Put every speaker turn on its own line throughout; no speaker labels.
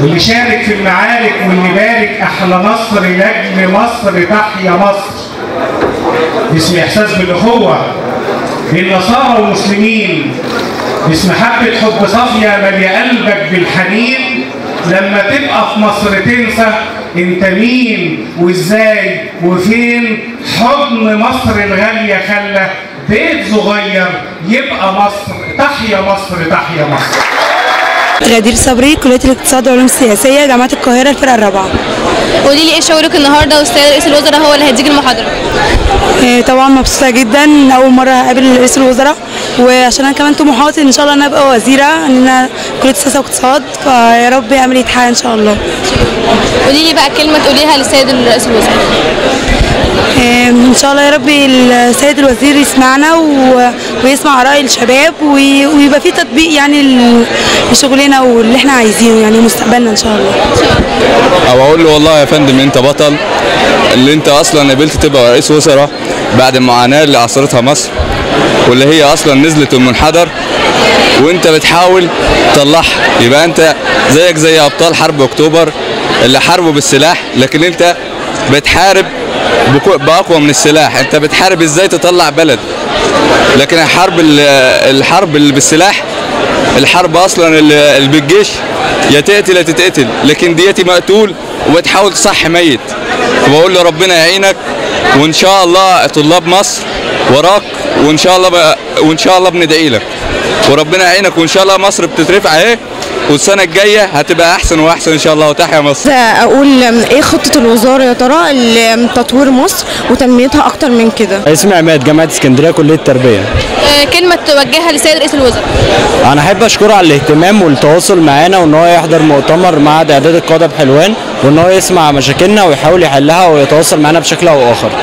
واللي شارك في المعارك واللي بارك احلى نصر لاجل مصر تحيا مصر باسم احساس بالاخوه بين نصارى ومسلمين باسم حبه حب صافيه ماليه قلبك بالحنين لما تبقى في مصر تنسى انت مين وازاي وفين حضن مصر الغاليه خلى بيت صغير يبقى مصر تحيا مصر تحيا مصر
غدير صبري كلية الاقتصاد والعلوم السياسية جامعة القاهرة الفرقة الرابعة
قولي لي ايه شعورك النهارده والسيد رئيس الوزراء هو اللي هيديك المحاضره
آه، طبعا مبسوطة جدا إن أول مرة هقابل رئيس الوزراء وعشان أنا كمان طموحاتي إن شاء الله إن أنا أبقى وزيرة إن أنا كلية سياسة واقتصاد فيا رب يعمل يتحقق إن شاء الله
قولي لي بقى كلمه تقوليها للسيد رئيس الوزراء
آه، إن شاء الله يا رب السيد الوزير يسمعنا و- ويسمع آراء الشباب وي- ويبقى في تطبيق يعني ل- لشغلنا واللي إحنا عايزينه يعني مستقبلنا إن شاء الله
او اقول له والله يا فندم انت بطل اللي انت اصلا قبلت تبقى رئيس وزراء بعد المعاناه اللي عصرتها مصر واللي هي اصلا نزلت المنحدر وانت بتحاول تطلعها يبقى انت زيك زي ابطال حرب اكتوبر اللي حاربوا بالسلاح لكن انت بتحارب بكو- باقوى من السلاح انت بتحارب ازاي تطلع بلد لكن الحرب ال- الحرب اللي بالسلاح الحرب اصلا اللي اللي بالجيش يا تقتل يا تتقتل لكن ديتي مقتول وبتحاول تصحي ميت فبقول له ربنا يعينك وان شاء الله طلاب مصر وراك وان شاء الله بقى وان شاء الله بندعي لك وربنا يعينك وان شاء الله مصر بتترفع اهي والسنه الجايه هتبقى احسن واحسن ان شاء الله وتحيا مصر
اقول ايه خطه الوزاره يا ترى لتطوير مصر وتنميتها اكتر من كده
اسمي عماد جامعة اسكندرية كلية التربية
آه، كلمه توجهها للسيد رئيس الوزراء
أنا أحب أشكره على الاهتمام والتواصل معانا وإن هو يحضر مؤتمر معهد إعداد القادة بحلوان وإن هو يسمع مشاكلنا ويحاول يحلها ويتواصل معانا بشكل أو آخر.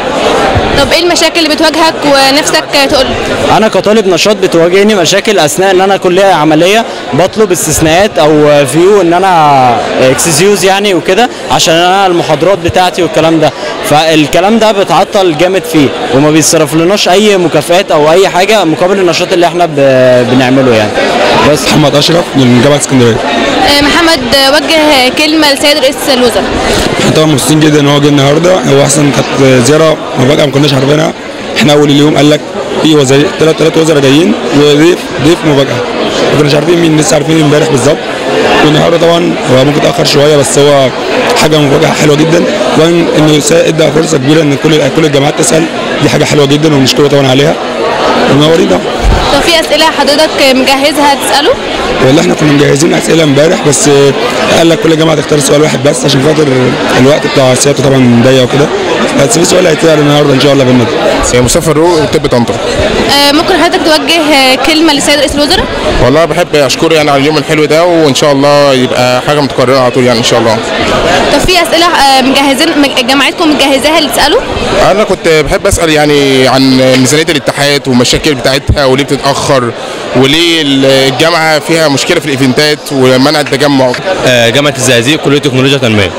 طب ايه المشاكل اللي بتواجهك ونفسك تقول
أنا كطالب نشاط بتواجهني مشاكل أثناء إن أنا كلية عملية بطلب استثناءات أو فيو إن أنا اكسسيوز يعني وكده عشان أنا المحاضرات بتاعتي والكلام ده فالكلام ده بتعطل جامد فيه وما بيتصرف لناش أي مكافآت أو أي حاجة مقابل النشاط اللي إحنا ب- بنعمله يعني. بس
محمد اشرف من جامعه اسكندريه
آه، محمد آه، وجه كلمه للسيد رئيس الوزراء
احنا طبعا مبسوطين جدا ان هو جه النهارده هو احسن كانت زياره مفاجاه ما كناش عارفينها احنا اول اليوم قال لك في وزير ثلاث ثلاث وزراء جايين وضيف ضيف مفاجاه ما كناش عارفين مين لسه عارفين امبارح بالظبط والنهارده طبعا هو ممكن اتاخر شويه بس هو حاجه مفاجاه حلوه جدا وان انه ادى فرصه كبيره ان كل كل الجامعات تسال دي حاجه حلوه جدا وبنشكره طبعا عليها منورين طبعا
طب في اسئله حضرتك مجهزها تساله
والله احنا كنا مجهزين اسئله امبارح بس آه، قال لك كل جامعه تختار سؤال واحد بس عشان خاطر الوقت بتاع سيادته طبعا ضيق وكده بس في سؤال هيتسال النهارده ان شاء الله في الندوه
هي مصطفى الروق وطب طنطا
آه، ممكن حضرتك توجه آه، كلمه للسيد رئيس الوزراء
والله بحب اشكره يعني على اليوم الحلو ده وان شاء الله يبقى حاجه متكرره على طول يعني ان شاء الله
طب في اسئله آه، مجهزين مج- جامعتكم مجهزاها اللي تساله
انا كنت بحب اسال يعني عن ميزانيه الاتحاد والمشاكل بتاعتها وليه بتتاخر وليه الجامعه فيها مشكله في الايفنتات ومنع التجمع
جامعه الزقازيق كليه تكنولوجيا وتنميه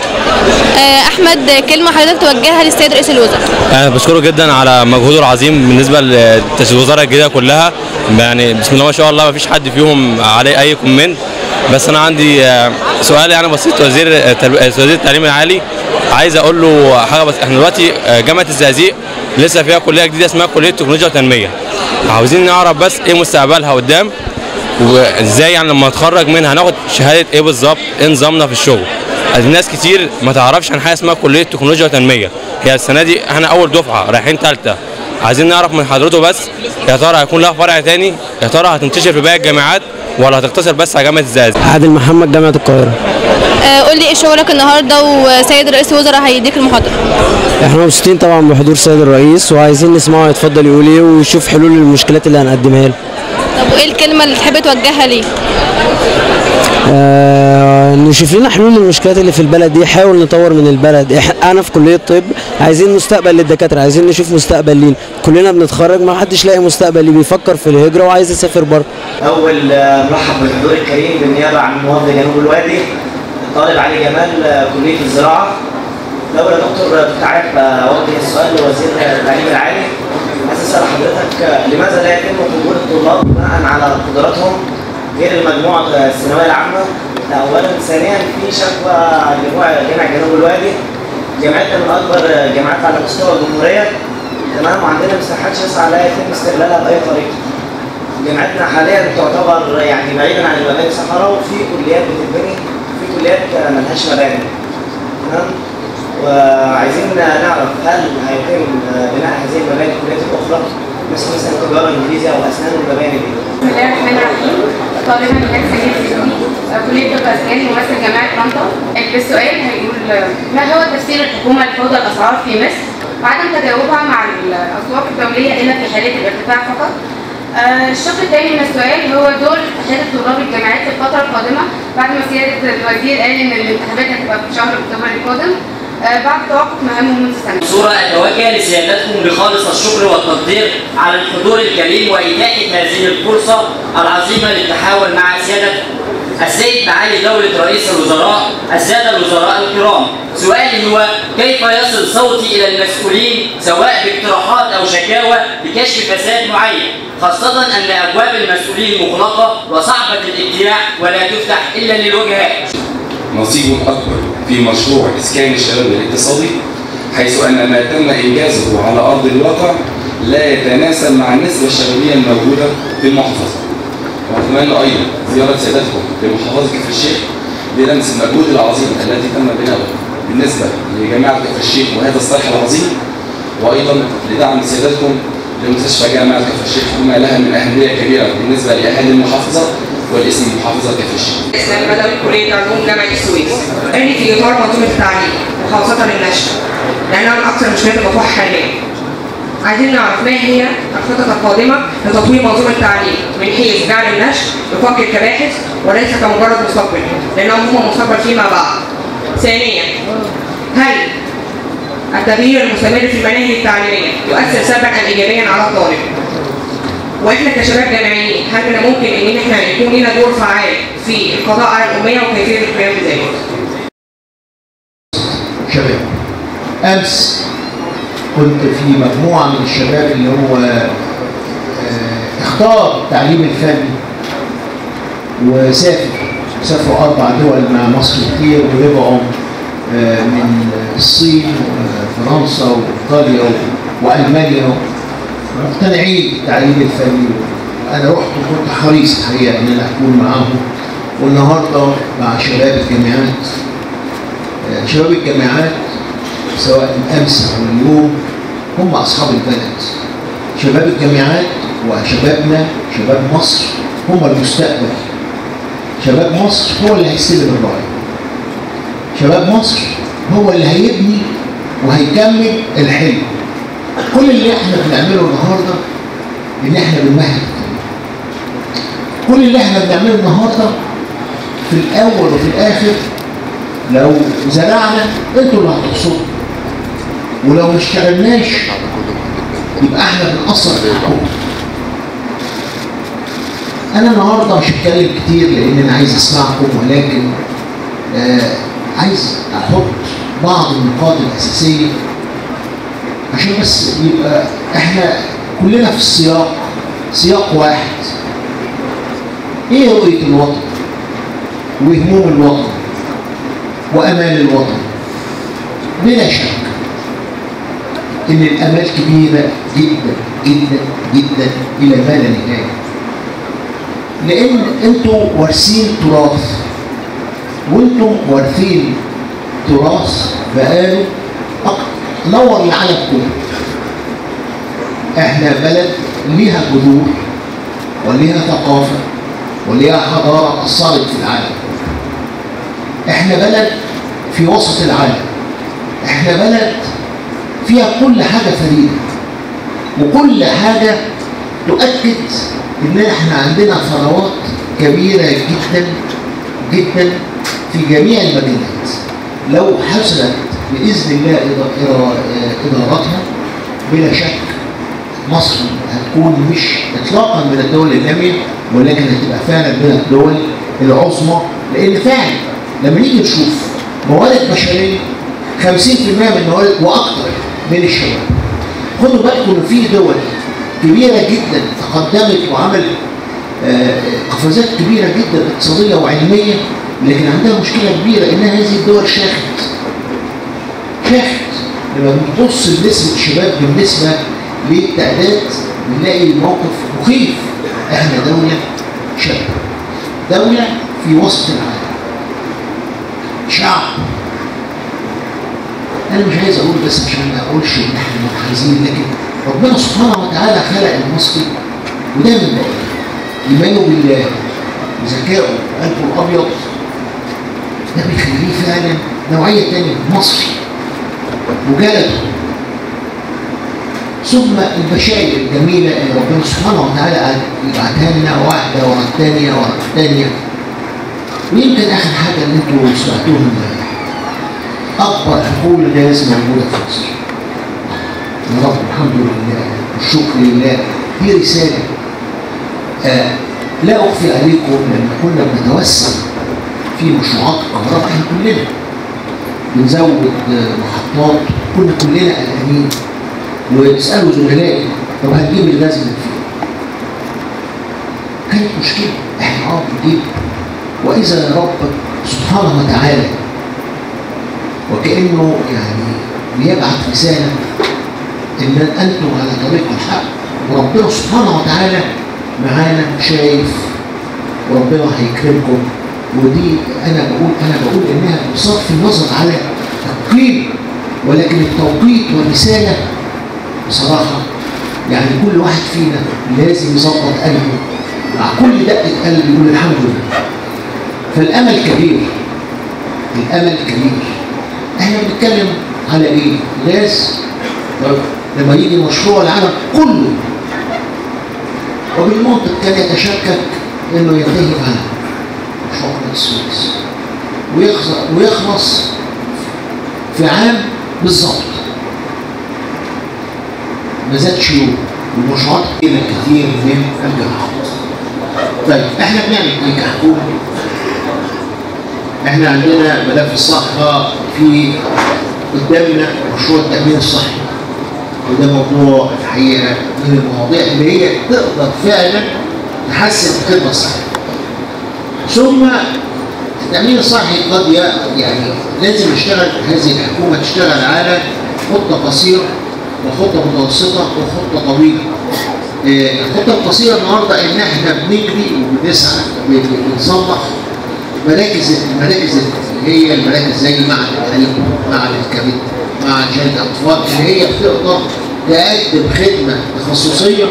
آه، احمد آه، كلمه حضرتك توجهها للسيد رئيس الوزراء
انا بشكره جدا على مجهوده العظيم بالنسبه للوزاره الجديده كلها يعني بسم الله ما شاء الله ما فيش حد فيهم عليه اي كومنت بس انا عندي آه، سؤال يعني بسيط وزير الترب- آه، وزير التعليم العالي عايز اقول له حاجه بس احنا دلوقتي آه، جامعه الزقازيق لسه فيها كليه جديده اسمها كليه تكنولوجيا وتنميه عاوزين نعرف بس ايه مستقبلها قدام وازاي يعني لما نتخرج منها هناخد شهاده ايه بالظبط ايه نظامنا في الشغل الناس كتير ما تعرفش عن حاجه اسمها كليه تكنولوجيا وتنميه هي السنه دي احنا اول دفعه رايحين ثالثه عايزين نعرف من حضرته بس يا ترى هيكون لها فرع تاني يا ترى هتنتشر في باقي الجامعات ولا هتقتصر بس على جامعه الزقازيق
عادل محمد جامعة القاهرة.
آه، قول لي ايه شغلك النهارده وسيد رئيس الوزراء هيديك المحاضره
احنا مبسوطين طبعا بحضور السيد الرئيس وعايزين نسمعه يتفضل يقول ايه ويشوف حلول للمشكلات اللي هنقدمها له.
طب وايه الكلمه اللي تحب توجهها ليه
آه نشوف لنا حلول للمشكلات اللي في البلد دي حاول نطور من البلد إح- انا في كليه طب عايزين مستقبل للدكاتره عايزين نشوف مستقبل لينا كلنا بنتخرج ما حدش لاقي مستقبل اللي بيفكر في الهجره وعايز يسافر بره
أول آه، مرحب بالحضور الكريم بالنيابة عن محافظة جنوب الوادي طالب علي جمال آه، كلية الزراعة الأول يا دكتور آه، كنت عارف آه، أوجه السؤال لوزير التعليم العالي عايز أسأل حضرتك آه، لماذا لا يتم قبول الطلاب بناء على قدراتهم غير المجموعة آه، الثانوية العامة ده اولا ثانيا في شكوى جموع جامع جنوب الوادي جامعتنا من اكبر جامعات على مستوى الجمهوريه تمام وعندنا مساحات شاسعه لا يتم استغلالها باي طريقه جامعتنا حاليا تعتبر يعني بعيدا عن المباني صحراء وفي كليات بتتبني في كليات ملهاش مباني تمام وعايزين نعرف هل هيتم بناء هذه المباني في الكليات الاخرى مثل مثلا تجاره انجليزي او اسنان والمباني دي
بسم الله الرحمن الرحيم طالبة من سعيد الزهري كلية طب أسنان ممثل جامعة طنطا السؤال هيقول ما هو تفسير الحكومة لفوضى الأسعار في مصر وعدم تجاوبها مع الأسواق الدولية إلا في حالات الارتفاع فقط آه، الشق الثاني من السؤال هو دور اتحاد طلاب الجامعات في الفترة القادمة بعد ما سيادة الوزير قال إن الانتخابات هتبقى في شهر أكتوبر القادم آه، بعد توقف مهامه منذ سنة.
صورة أتوجه لسيادتكم بخالص الشكر والتقدير على الحضور الكريم وإتاحة هذه الفرصة العظيمة للتحاور مع سيادتكم. السيد معالي دولة رئيس الوزراء السادة الوزراء الكرام سؤالي هو كيف يصل صوتي إلى المسؤولين سواء باقتراحات أو شكاوى بكشف فساد معين خاصة أن أبواب المسؤولين مغلقة وصعبة الابتلاع ولا تفتح إلا للوجهات
نصيب أكبر في مشروع إسكان الشباب الاقتصادي حيث أن ما تم إنجازه على أرض الواقع لا يتناسب مع النسبة الشبابية الموجودة في المحافظة. وأتمنى أيضا زيارة سيادتكم لمحافظة كفر الشيخ للمس المجهود العظيم الذي تم بناؤه بالنسبة لجامعة كفر الشيخ وهذا الصرح العظيم وأيضا لدعم سيادتكم لمستشفى جامعة كفر الشيخ وما لها من أهمية كبيرة بالنسبة لأهالي المحافظة والاسم محافظة كفر الشيخ.
اسلام بدوي كليه علوم جامعه السويس سؤالي في اطار منظومه التعليم وخاصه النشر لانها من اكثر المشكلات المطروحه حاليا عايزين نعرف ما هي الخطط القادمه لتطوير منظومه التعليم من حيث جعل النشر يفكر كباحث وليس كمجرد مستقبل لانهم هم مستقبل فيما بعد. ثانيا هل التغيير المستمر في المناهج التعليميه يؤثر سلبا ام ايجابيا على الطالب؟ واحنا كشباب جامعيين هل من الممكن ان احنا يكون لنا دور فعال في القضاء على الاميه وكيفيه القيام بذلك؟
شباب امس كنت في مجموعه من الشباب اللي هو آه، اختار التعليم الفني وسافر سافروا اربع دول مع مصر كتير ورجعوا آه، من الصين وفرنسا وايطاليا والمانيا مقتنعين بالتعليم الفني انا رحت وكنت حريص الحقيقه ان انا اكون معاهم والنهارده مع شباب الجامعات آه، شباب الجامعات سواء الامس او اليوم هم اصحاب البلد شباب الجامعات وشبابنا شباب مصر هم المستقبل شباب مصر هو اللي هيستلم الرايه شباب مصر هو اللي هيبني وهيكمل الحلم كل اللي احنا بنعمله النهارده ان احنا بنمهد كل اللي احنا بنعمله النهارده في الاول وفي الاخر لو زرعنا انتوا اللي هتحصدوا ولو ما اشتغلناش يبقى احنا بنأثر في الحكومه انا النهارده مش هتكلم كتير لان انا عايز اسمعكم ولكن آه عايز احط بعض النقاط الاساسيه عشان بس يبقى احنا كلنا في السياق سياق واحد ايه رؤيه الوطن وهموم الوطن وامان الوطن بلا شك ان الامال كبيره جدا جدا جدا الى ما لا نهايه لان انتوا وارثين تراث وانتم وارثين تراث بقاله أك- نور العالم كله احنا بلد ليها جذور وليها ثقافه وليها حضاره اثرت في العالم احنا بلد في وسط العالم احنا بلد فيها كل حاجه فريده وكل حاجه تؤكد ان احنا عندنا ثروات كبيره جدا جدا في جميع المدينات لو حسنت باذن الله إدا- إدا- ادارتها بلا شك مصر هتكون مش اطلاقا من الدول الناميه ولكن هتبقى فعلا من الدول العظمى لان فعلا لما نيجي نشوف موارد بشريه 50% من الموارد واكثر من الشباب خدوا بالكم ان في دول كبيره جدا تقدمت وعملت آه، قفزات كبيره جدا اقتصاديه وعلميه لكن عندها مشكله كبيره ان هذه الدول شاخت شاخت لما بنبص لنسبه الشباب بالنسبه للتعداد بنلاقي الموقف مخيف احنا دوله شاب دوله في وسط العالم شعب انا مش عايز اقول بس عشان ما اقولش ان احنا منحازين لكن ربنا سبحانه وتعالى خلق المصري وده من بقى ايمانه بالله وذكائه وقلبه الابيض ده بيخليه فعلا نوعيه تانيه مصري وجلده ثم البشائر الجميله اللي ربنا سبحانه وتعالى يبعتها لنا واحده ورا الثانيه ورا الثانيه ويمكن اخر حاجه اللي انتوا سمعتوها امبارح اكبر حقول غاز موجوده في مصر يا رب الحمد لله والشكر لله دي رساله آه لا اخفي عليكم لما كنا بنتوسع في مشروعات الكهرباء احنا كلنا بنزود آه، محطات كنا كلنا قلقانين ويسالوا زملائي طب هنجيب الغاز من فين؟ كانت مشكله احنا اه بنجيب واذا ربك سبحانه وتعالى وكانه يعني بيبعث رساله ان انتم على طريق الحق وربنا سبحانه وتعالى معانا شايف وربنا هيكرمكم ودي انا بقول انا بقول انها بصرف النظر على تقييم ولكن التوقيت والرساله بصراحه يعني كل واحد فينا لازم يظبط قلبه مع كل دقه قلب يقول الحمد لله فالامل كبير الامل كبير احنا بنتكلم على ايه؟ غاز طب لما يجي مشروع العالم كله وبالمنطق كان يتشكك انه ينتهي على مشروع قناه السويس ويخلص ويخلص في عام بالظبط ما زادش يوم والمشروعات كتير كتير من الجامعات طيب احنا بنعمل ايه كحكومه؟ احنا عندنا ملف الصحه في قدامنا مشروع التامين الصحي وده موضوع الحقيقه من المواضيع اللي هي تقدر فعلا تحسن الخدمه الصحيه. ثم التامين الصحي قد ي- يعني لازم نشتغل هذه الحكومه تشتغل على خطه قصيره وخطه متوسطه وخطه طويله. آه، الخطه القصيره النهارده ان احنا بنجري وبنسعى بنصلح مراكز المراكز اللي هي المراكز زي معهد القلب معهد الكبد معهد شهاده الاطفال اللي هي بتقدر تقدم خدمه تخصصيه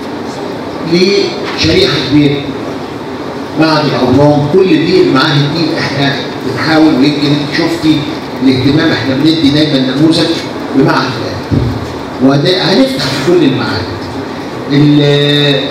لشريحه كبيره معهد الاورام كل دي المعاهد دي احنا بنحاول ويمكن انت شفتي الاهتمام احنا بندي دايما نموذج بمعهد القلب وهنفتح في كل المعاهد ال-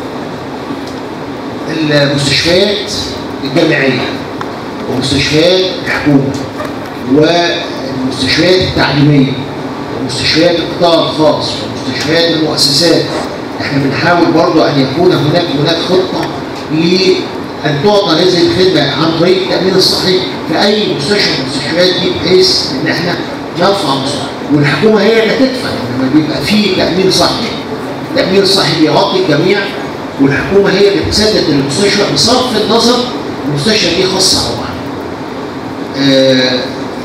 المستشفيات الجامعيه ومستشفيات الحكومه والمستشفيات التعليميه ومستشفيات القطاع الخاص ومستشفيات المؤسسات احنا بنحاول برضو ان يكون هناك هناك خطه لان تعطى هذه الخدمه عن طريق التامين الصحي في اي مستشفى من المستشفيات دي بحيث ان احنا نرفع مستوى والحكومه هي اللي تدفع لما بيبقى في تامين صحي التامين الصحي بيغطي الجميع والحكومه هي اللي بتسدد للمستشفى بصرف النظر المستشفى دي خاصه او عامه. آه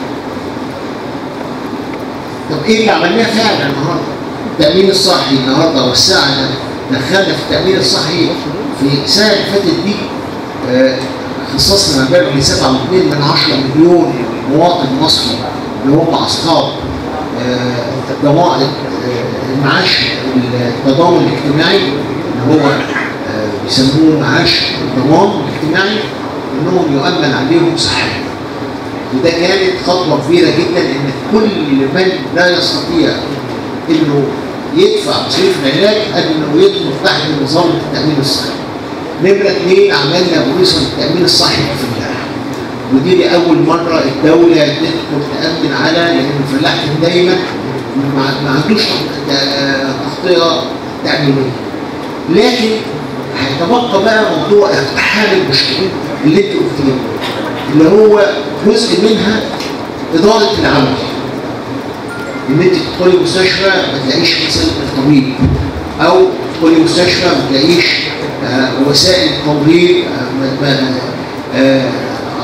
طب ايه اللي عملناه فعلا النهارده؟ التامين الصحي النهارده وسعنا دخلنا في التامين الصحي في السنه اللي فاتت دي آه خصصنا مبالغ ل 7.2 من 10 مليون مواطن مصري اللي هم اصحاب آه، ضمان آه، المعاش التضامن الاجتماعي اللي هو آه، بيسموه معاش الضمان الاجتماعي انهم يؤمن عليهم صحيا وده كانت خطوه كبيره جدا ان كل من لا يستطيع انه يدفع مصاريف العلاج انه يدخل تحت نظام التامين الصحي. نمره اثنين عملنا بوليصه التامين الصحي في الفلاح. ودي لأول مرة الدولة تدخل تأمن على لأن الفلاح كان دايما ما ما عندوش تغطية تأمينية. لكن هيتبقى بقى موضوع اقتحام المشكلة اللي انت قلتيه اللي هو جزء منها إدارة العمل. إن أنت تدخلي مستشفى ما تلاقيش مثلا الطبيب أو تدخلي مستشفى ما تلاقيش آه، وسائل التمريض آه، ما- ما- آه،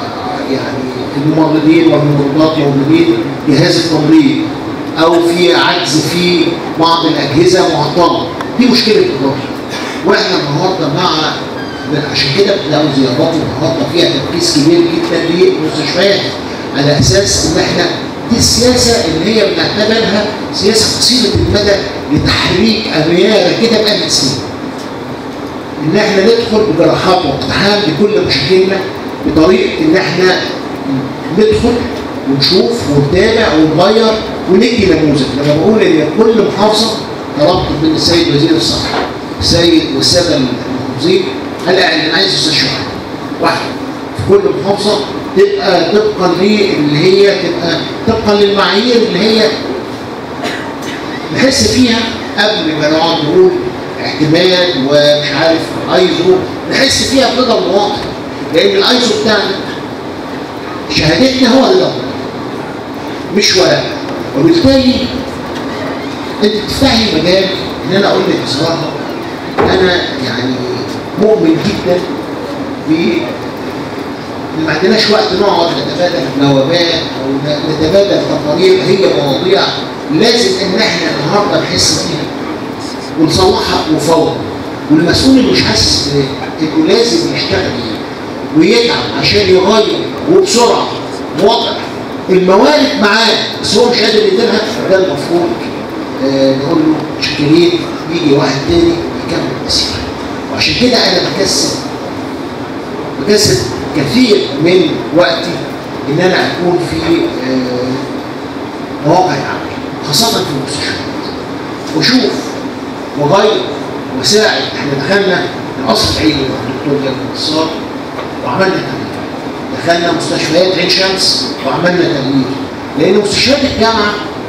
يعني الممرضين والممرضات موجودين جهاز التمريض او في عجز في بعض الاجهزه معطله دي مشكله اداره واحنا النهارده مع عشان كده بتلاقوا زيارات النهارده فيها تركيز كبير جدا للمستشفيات على اساس ان احنا دي السياسه اللي هي بنعتبرها سياسه قصيره المدى لتحريك اميال كده بقى سنين. ان احنا ندخل بجراحات واقتحام لكل مشاكلنا بطريقه ان احنا ندخل ونشوف ونتابع ونغير وندي نموذج لما بقول ان كل محافظه طلبت من السيد وزير الصحه السيد والساده المحافظين قال انا عايز مستشفى واحد واحد في كل محافظه تبقى طبقا اللي هي تبقى طبقا للمعايير اللي هي نحس فيها قبل ما نقعد نقول اعتماد ومش عارف ايزو نحس فيها بقدر مواطن لان الايزو بتاعنا شهادتنا هو اللي مش ورق وبالتالي انت تفتحي مجال ان انا اقول لك بصراحه انا يعني مؤمن جدا ب ما عندناش وقت نقعد نتبادل نوابات او نتبادل تقارير هي مواضيع لازم ان احنا النهارده نحس فيها ونصلحها وفورا والمسؤول اللي مش حاسس انه لازم يشتغل ويتعب عشان يغير وبسرعه وضع الموارد معاه بس هو مش قادر يديرها ده المفروض آه نقول له شاكرين يجي واحد تاني يكمل المسيره وعشان كده انا بكسب بكسب كثير من وقتي ان انا اكون في آه مواقع العمل خاصه في المستشفيات واشوف واغير واساعد احنا دخلنا القصر العيني مع الدكتور جابر نصار وعملنا تغيير دخلنا مستشفيات عين شمس وعملنا تغيير لان مستشفيات الجامعه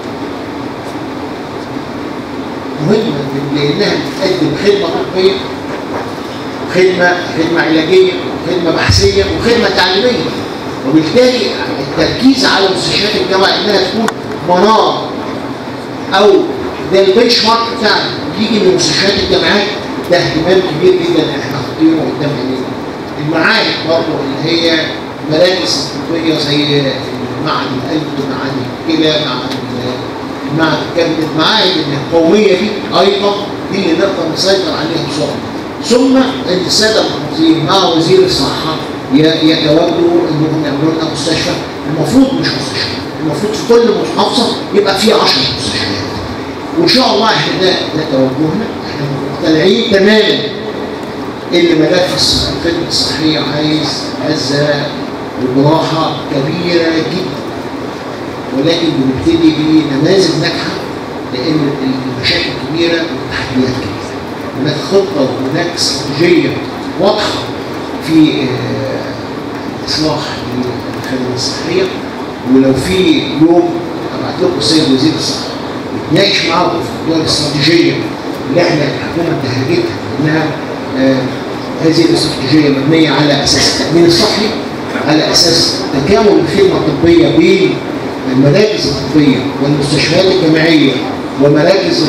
مهمه لانها بتقدم خدمه طبيه خدمه خدمه علاجيه وخدمه بحثيه وخدمه تعليميه وبالتالي التركيز على مستشفيات الجامعه انها تكون منار او ده البنش مارك بتاعنا يجي من مستشفيات الجامعات ده اهتمام كبير جدا احنا حاطينه قدام عينينا المعاهد برضه اللي هي مراكز طبيه زي معهد القلب معهد الكلى معهد معهد الكبد المعاهد القوميه دي ايضا دي اللي نقدر نسيطر عليها بسرعه ثم ان الساده المحافظين مع وزير الصحه يتواجدوا انهم يعملوا لنا مستشفى المفروض مش مستشفى المفروض في كل محافظه يبقى في 10 مستشفيات وان شاء الله احنا ده ده توجهنا احنا مقتنعين تماما ان ملف الخدمه الصحيه عايز عزه وجراحه كبيره جدا ولكن بنبتدي بنماذج ناجحه لان المشاكل كبيره والتحديات كبيره هناك خطه وهناك استراتيجيه واضحه في الاصلاح للخدمه الصحيه ولو في يوم ابعت لكم السيد وزير الصحه يتناقش معاكم في موضوع الاستراتيجيه اللي احنا الحكومه انتهجتها انها آه هذه الاستراتيجيه مبنيه على اساس التامين الصحي على اساس تكامل الخدمه الطبيه بين المراكز الطبيه والمستشفيات الجامعيه ومراكز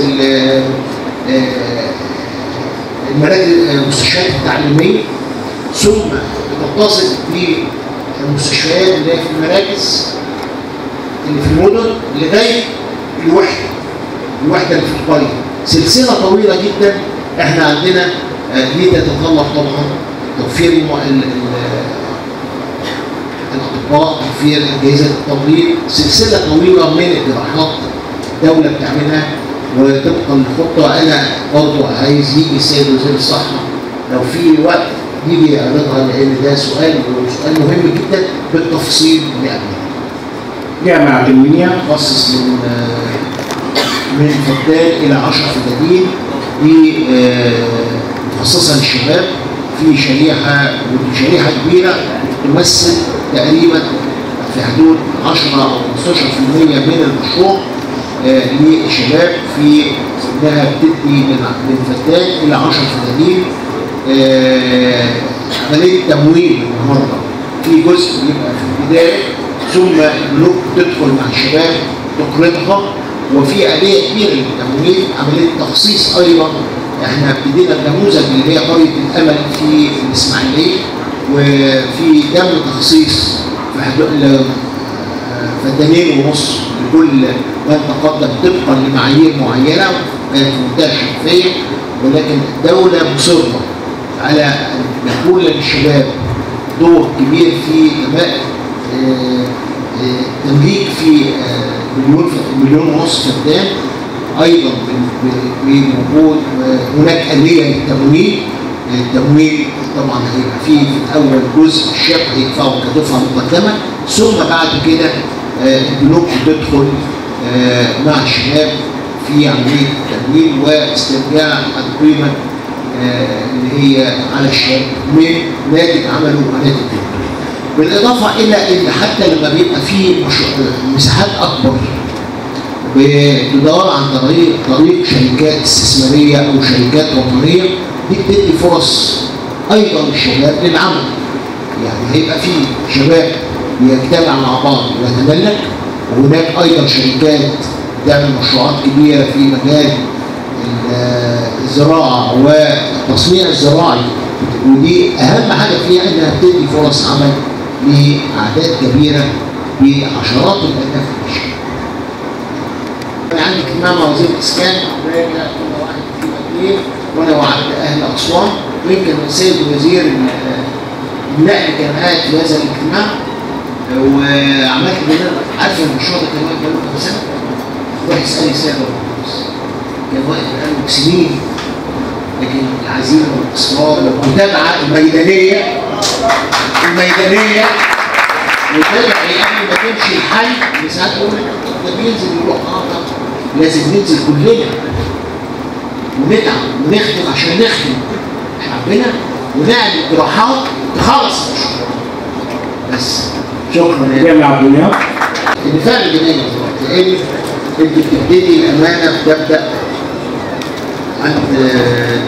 المراكز المستشفيات التعليميه ثم تتصل بالمستشفيات اللي هي في المراكز اللي في المدن لغايه الوحده الوحده اللي في القريه سلسله طويله جدا احنا عندنا دي تتطلب طبعا توفير الاطباء توفير اجهزه التمريض سلسله طويله من الجراحات الدوله بتعملها وطبقا للخطه انا برضه عايز يجي السيد وزير الصحه لو في وقت يجي يعرضها لان ده سؤال سؤال مهم جدا بالتفصيل اللي قبله. جامعه المنيا خصص من من فدان الى 10 فدادين دي مخصصه للشباب في شريحه شريحه كبيره تمثل تقريبا في حدود 10 او 15% من المشروع للشباب في انها بتدي من فدان الى 10 فدانين عمليه تمويل النهارده في جزء بيبقى في البدايه ثم البنوك تدخل مع الشباب تقرضها وفي آلية كبيرة للتمويل عملية تخصيص أيضا احنا ابتدينا بنموذج اللي هي قرية الأمل في الإسماعيلية وفي تم تخصيص في حدود فدانين ونص لكل من تقدم طبقا لمعايير معينه كانت في منتهى الشفافيه ولكن الدوله مصره على ان يكون للشباب دور كبير في إنماء آه، آه، تمليك في آه، مليون مليون ونص فدان ايضا ب- ب- بوجود آه، هناك اليه للتمويل التمويل طبعا هيبقى فيه في الاول جزء الشاب هيدفعه كدفعه مقدمه ثم بعد كده آه، البنوك بتدخل آه، مع الشباب في عمليه التمويل واسترجاع القيمه آه، اللي هي على الشاب من ناتج عمله وناتج الدنيا. بالاضافه الى ان حتى لما بيبقى في مشروع- مساحات اكبر بتدور عن طريق طريق شركات استثماريه او شركات وطنيه دي بتدي فرص ايضا للشباب للعمل يعني هيبقى في شباب بيجتمع مع بعض ويتملك وهناك ايضا شركات تعمل مشروعات كبيره في مجال ال- الزراعه والتصنيع الزراعي ودي اهم حاجه فيها انها بتدي فرص عمل لاعداد كبيره بعشرات الالاف من الشباب. انا عندي اجتماع مع وزير الاسكان راجع كل واحد في اثنين وانا وعدت اهل اسوان ويمكن السيد وزير النقل كان قاعد في هذا الاجتماع وعملت بناء عارف المشروع ده كان واقف بقاله كام سنه؟ روح اسالي سيد الرئيس كان واقف بقاله سنين لكن العزيمه والاصرار والمتابعه الميدانيه الميدانيه وتابع قبل ما تمشي الحي اللي ساعات يقول لك ده بينزل يروح اه طبعا لازم ننزل كلنا ونتعب ونخدم عشان نخدم شعبنا ونعمل جراحات تخلص المشروع بس شكرا يا
جامع الدنيا
اللي فعلا جنيه دلوقتي ان انت بتبتدي الامانه بتبدا عند آه،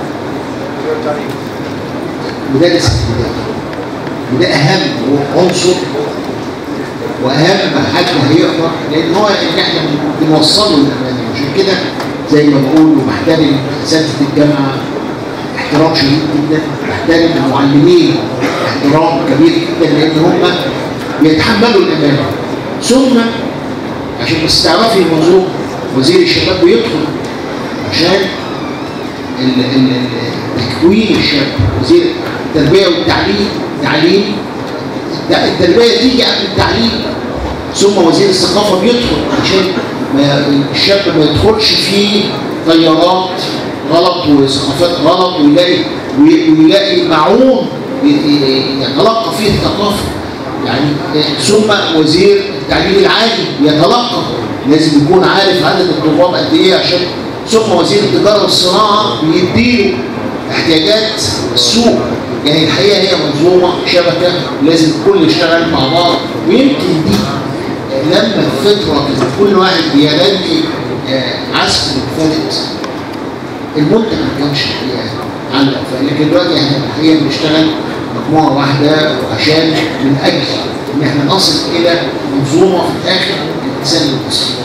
مدرس ابتدائي وده اهم عنصر واهم حد هيقدر لان هو اللي احنا بنوصله للامانه عشان كده زي ما بقول وبحترم اساتذه الجامعه احترام شديد جدا بحترم المعلمين احترام كبير جدا لان هم بيتحملوا الامانه ثم عشان بس تعرفي المنظومه وزير الشباب بيدخل عشان ال- ال- ال- تكوين الشاب وزير التربيه والتعليم تعليم لا التربيه تيجي قبل التعليم ثم وزير الثقافه بيدخل عشان ما الشاب ما يدخلش في تيارات غلط وثقافات غلط ويلاقي ويلاقي معون ي- ي- يتلقى فيه الثقافه يعني ثم وزير التعليم العالي يتلقى لازم يكون عارف عدد الطلاب قد ايه عشان ثم وزير التجاره والصناعه بيديله احتياجات السوق يعني الحقيقه هي منظومه شبكه لازم الكل يشتغل مع بعض ويمكن دي لما الفتره كده كل واحد بيغني آه، عزف منفرد المنتج ما كانش الحقيقه علق لكن دلوقتي احنا الحقيقه بنشتغل مجموعه واحده وعشان من اجل ان احنا نصل الى منظومه في الاخر الانسان المصري